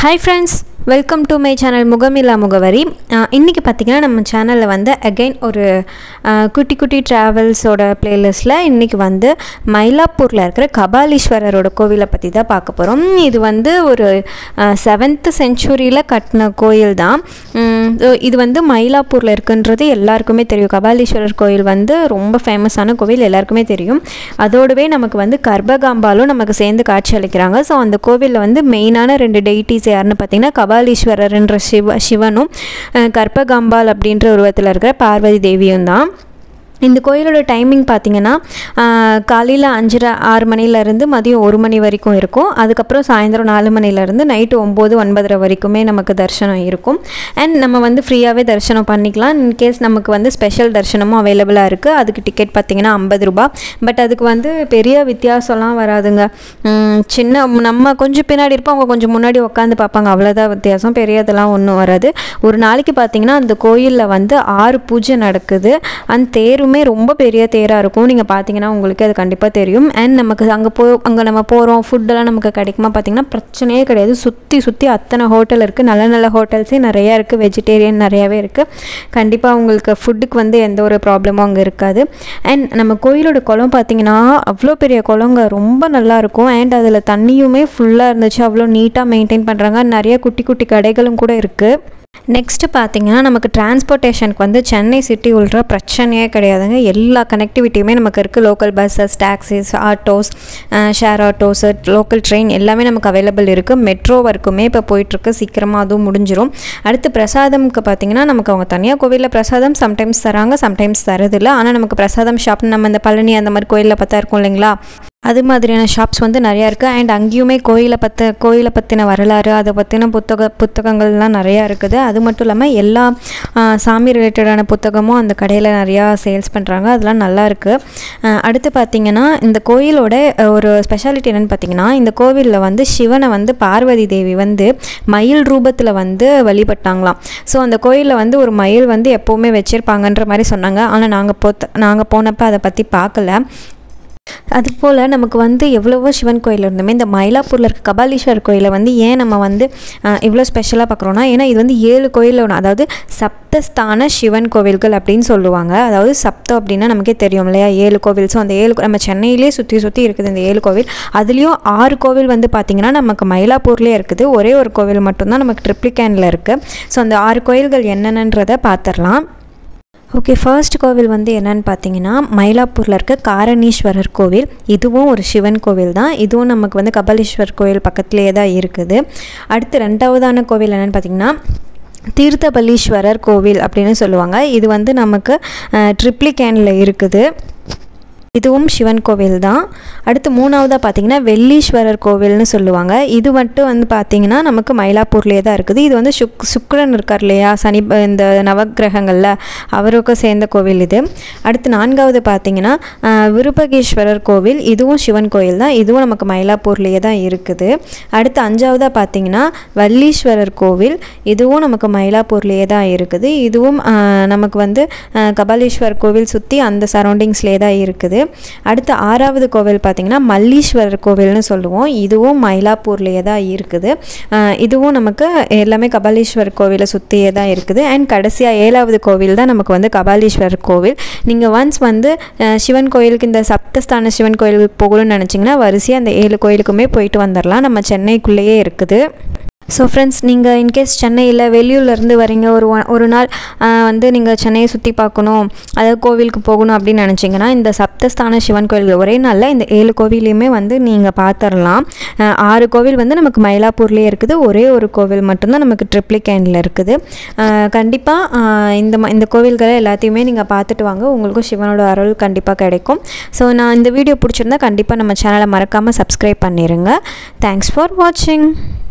hi friends welcome to my channel Mugamilla Mugavari இன்றைக்கி பார்த்திங்கன்னா நம்ம சேனலில் வந்து அகைன் ஒரு அஹ், குட்டி குட்டி ட்ராவல்ஸோட பிளேலிஸ்ட்டில் இன்றைக்கி வந்து மயிலாப்பூரில் இருக்கிற கபாலீஸ்வரரோட கோவிலை பற்றி தான் பார்க்க போகிறோம் இது வந்து ஒரு செவன்த்து செஞ்சுரியில் கட்டின கோயில் தான் உம், so இது வந்து மயிலாப்பூரில் இருக்குன்றது எல்லாருக்குமே தெரியும் கபாலீஸ்வரர் கோயில் வந்து ரொம்ப ஃபேமஸான கோவில் எல்லாருக்குமே தெரியும் அதோடவே நமக்கு வந்து கர்ப்பகாம்பாலும் நமக்கு சேர்ந்து காட்சி அளிக்கிறாங்க ஸோ அந்த கோவிலில் வந்து மெயினான ரெண்டு டெய்டிஸ் யாருன்னு பார்த்தீங்கன்னா கபாலீஸ்வரர்ன்ற சிவ சிவனும் அஹ், கர்ப்பகாம்பாள் அப்படின்ற உருவத்தில் இருக்கிற பார்வதி தேவியும் தான் இந்த கோயிலோட டைமிங் பார்த்தீங்கன்னா காலையில் அஞ்சரை ஆறு மணிலேருந்து மதியம் ஒரு மணி வரைக்கும் இருக்கும் அதுக்கப்புறம் சாயந்தரம் நாலு மணிலேருந்து நைட்டு ஒம்பது ஒன்பதரை வரைக்குமே நமக்கு தரிசனம் இருக்கும் அண்ட் நம்ம வந்து ஃப்ரீயாகவே தரிசனம் பண்ணிக்கலாம் இன்கேஸ் நமக்கு வந்து ஸ்பெஷல் தரிசனமும் அவைலபிளாக இருக்குது அதுக்கு டிக்கெட் பார்த்தீங்கன்னா ஐம்பது ரூபா பட் அதுக்கு வந்து பெரிய வித்தியாசம்லாம் வராதுங்க உம், சின்ன நம்ம கொஞ்சம் பின்னாடி இருப்போம் அவங்க கொஞ்சம் முன்னாடி உட்காந்து பார்ப்பாங்க அவ்வளோதான் வித்தியாசம் பெரியதெல்லாம் ஒன்றும் வராது ஒரு நாளைக்கு பார்த்தீங்கன்னா அந்த கோயிலில் வந்து ஆறு பூஜை நடக்குது அந்த தேருமே ரொம்ப பெரிய தேராக இருக்கும் நீங்கள் பார்த்தீங்கன்னா உங்களுக்கு அது கண்டிப்பாக தெரியும் அண்ட் நமக்கு அங்கே போ அங்கே நம்ம போகிறோம் ஃபுட்டெல்லாம் நமக்கு கிடைக்குமா பார்த்தீங்கன்னா பிரச்சனையே கிடையாது சுற்றி சுற்றி அத்தனை ஹோட்டல் இருக்குது நல்ல நல்ல ஹோட்டல்ஸே நிறையா இருக்குது வெஜிடேரியன் நிறையாவே இருக்குது கண்டிப்பாக உங்களுக்கு ஃபுட்டுக்கு வந்து எந்த ஒரு ப்ராப்ளமும் அங்கே இருக்காது அண்ட் நம்ம கோயிலோட குளம் பார்த்தீங்கன்னா அவ்வளோ பெரிய குளங்க ரொம்ப நல்லா இருக்கும் அண்ட் அதில் தண்ணியுமே ஃபுல்லாக இருந்துச்சு அவ்வளோ நீட்டாக மெயின்டைன் பண்ணுறாங்க நிறைய குட்டி குட்டி கடைகளும் கூட இருக்குது நெக்ஸ்ட்டு பார்த்தீங்கன்னா நமக்கு டிரான்ஸ்போர்ட்டேஷனுக்கு வந்து சென்னை சிட்டி உள்ள பிரச்சனையே கிடையாதுங்க எல்லா கனெக்டிவிட்டியுமே நமக்கு இருக்குது local buses taxis autos share autos local train எல்லாமே நமக்கு அவைலபிள் இருக்குது மெட்ரோ வரைக்குமே இப்போ போயிட்டுருக்கு சீக்கிரமாக அதுவும் முடிஞ்சிரும் அடுத்து பிரசாதம்க்கு பார்த்தீங்கன்னா நமக்கு அவங்க தனியாக கோவிலில் பிரசாதம் சம்டைம்ஸ் தராங்க சம்டைம்ஸ் தரதில்லை ஆனால் நமக்கு பிரசாதம் ஷாப் நம்ம இந்த பழனி அந்த மாதிரி கோயிலில் பார்த்தா இருக்கும் இல்லைங்களா அது மாதிரியான ஷாப்ஸ் வந்து நிறையா இருக்குது அண்ட் அங்கேயுமே கோயிலை பற்ற கோயிலை பற்றின வரலாறு அதை பற்றின புத்தக புத்தகங்கள்லாம் நிறையா இருக்குது அது மட்டும் இல்லாமல் எல்லா ஆ, சாமி ரிலேட்டடான புத்தகமும் அந்த கடையில் நிறையா சேல்ஸ் பண்ணுறாங்க அதெல்லாம் நல்லா இருக்குது அடுத்து பார்த்திங்கன்னா இந்த கோயிலோட அஹ், ஒரு ஸ்பெஷாலிட்டி என்னென்னு பார்த்தீங்கன்னா இந்த கோவிலில் வந்து சிவனை வந்து பார்வதி தேவி வந்து மயில் ரூபத்தில் வந்து வழிபட்டாங்களாம் ஸோ அந்த கோயிலில் வந்து ஒரு மயில் வந்து எப்போவுமே வச்சுருப்பாங்கன்ற மாதிரி சொன்னாங்க ஆனால் நாங்கள் போத்த நாங்கள் போனப்போ அதை பற்றி பார்க்கல அதுபோல் நமக்கு வந்து எவ்வளவோ சிவன் கோயில் இருந்துமே இந்த மயிலாப்பூரில் இருக்க கபாலீஸ்வரர் கோயிலை வந்து ஏன் நம்ம வந்து அஹ், இவ்வளோ ஸ்பெஷலாக பார்க்குறோன்னா ஏன்னா இது வந்து ஏழு கோயிலில் ஒன்று அதாவது சப்தஸ்தான சிவன் கோவில்கள் அப்படின்னு சொல்லுவாங்க அதாவது சப்தம் அப்படின்னா நமக்கே தெரியும் இல்லையா ஏழு கோவில் ஸோ அந்த ஏழு நம்ம சென்னையிலே சுற்றி சுற்றி இருக்குது இந்த ஏழு கோவில் அதுலேயும் ஆறு கோவில் வந்து பார்த்திங்கன்னா நமக்கு மயிலாப்பூர்லேயே இருக்குது ஒரே ஒரு கோவில் மட்டும்தான் நமக்கு ட்ரிப்ளிகேனில் இருக்குது ஸோ அந்த ஆறு கோயில்கள் என்னென்னன்றதை பார்த்துடலாம் ஓகே ஃபர்ஸ்ட் கோவில் வந்து என்னன்னு பார்த்தீங்கன்னா மயிலாப்பூரில் இருக்க காரணீஸ்வரர் கோவில் இதுவும் ஒரு சிவன் கோவில் தான் இதுவும் நமக்கு வந்து கபாலீஸ்வரர் கோவில் பக்கத்துலேயே தான் இருக்குது அடுத்து ரெண்டாவதான கோவில் என்னன்னு பார்த்தீங்கன்னா தீர்த்தபலீஸ்வரர் கோவில் அப்படின்னு சொல்லுவாங்க இது வந்து நமக்கு ட்ரிப்ளிகேனில் இருக்குது இதுவும் சிவன் கோவில் தான் அடுத்து மூணாவதாக பார்த்தீங்கன்னா வெள்ளீஸ்வரர் கோவில்னு சொல்லுவாங்க இது மட்டும் வந்து பார்த்தீங்கன்னா நமக்கு மயிலாப்பூர்லேயே தான் இருக்குது இது வந்து சுக் சுக்கிரன் இருக்கார் இல்லையா சனி இந்த நவக்கிரகங்களில் அவருக்கு சேர்ந்த கோவில் இது அடுத்து நான்காவது பார்த்தீங்கன்னா ஆஹ், விருபகேஸ்வரர் கோவில் இதுவும் சிவன் கோவில் தான் இதுவும் நமக்கு மயிலாப்பூர்லேயே தான் இருக்குது அடுத்து அஞ்சாவதாக பார்த்தீங்கன்னா வள்ளீஸ்வரர் கோவில் இதுவும் நமக்கு மயிலாப்பூர்லேயே தான் இருக்குது இதுவும் ஆஹ், நமக்கு வந்து ஆஹ், கபாலீஸ்வரர் கோவில் சுற்றி அந்த சரௌண்டிங்ஸ்லேயே தான் இருக்குது அடுத்து ஆறாவது கோவில் பார்த்திங்கன்னா மல்லீஸ்வரர் கோவில்னு சொல்லுவோம் இதுவும் மயிலாப்பூர்லேயே தான் இருக்குது ஆஹ், இதுவும் நமக்கு எல்லாமே கபாலீஸ்வரர் கோவிலை சுற்றியே தான் இருக்குது அண்ட் கடைசியாக ஏழாவது கோவில் தான் நமக்கு வந்து கபாலீஸ்வரர் கோவில் நீங்கள் ஒன்ஸ் வந்து ஆஹ், சிவன் கோயிலுக்கு இந்த சப்தஸ்தான சிவன் கோயிலுக்கு போகணும்னு நினச்சிங்கன்னா வரிசையாக அந்த ஏழு கோயிலுக்குமே போயிட்டு வந்துடலாம் நம்ம சென்னைக்குள்ளேயே இருக்குது ஸோ ஃப்ரெண்ட்ஸ் நீங்கள் இன்கேஸ் சென்னையில் வெளியூர்லேருந்து வரீங்க ஒரு one- ஒரு நாள் ஆஹ், வந்து நீங்கள் சென்னையை சுற்றி பார்க்கணும் அதாவது கோவிலுக்கு போகணும் அப்படின்னு நினச்சிங்கன்னா இந்த சப்தஸ்தான சிவன் கோயில் ஒரே நாளில் இந்த ஏழு கோவிலையுமே வந்து நீங்கள் பார்த்துடலாம் ஆஹ், ஆறு கோவில் வந்து நமக்கு மயிலாப்பூர்லேயே இருக்குது ஒரே ஒரு கோவில் மட்டும்தான் நமக்கு ட்ரிப்ளிகேனில் இருக்குது கண்டிப்பாக இந்த ம- இந்த கோவில்களை எல்லாத்தையுமே நீங்கள் பார்த்துட்டு வாங்க உங்களுக்கும் சிவனோட அருள் கண்டிப்பாக கிடைக்கும் ஸோ நான் இந்த வீடியோ பிடிச்சிருந்தா கண்டிப்பாக நம்ம சேனலை மறக்காமல் சப்ஸ்கிரைப் பண்ணிடுங்க தேங்க்ஸ் ஃபார் வாட்சிங்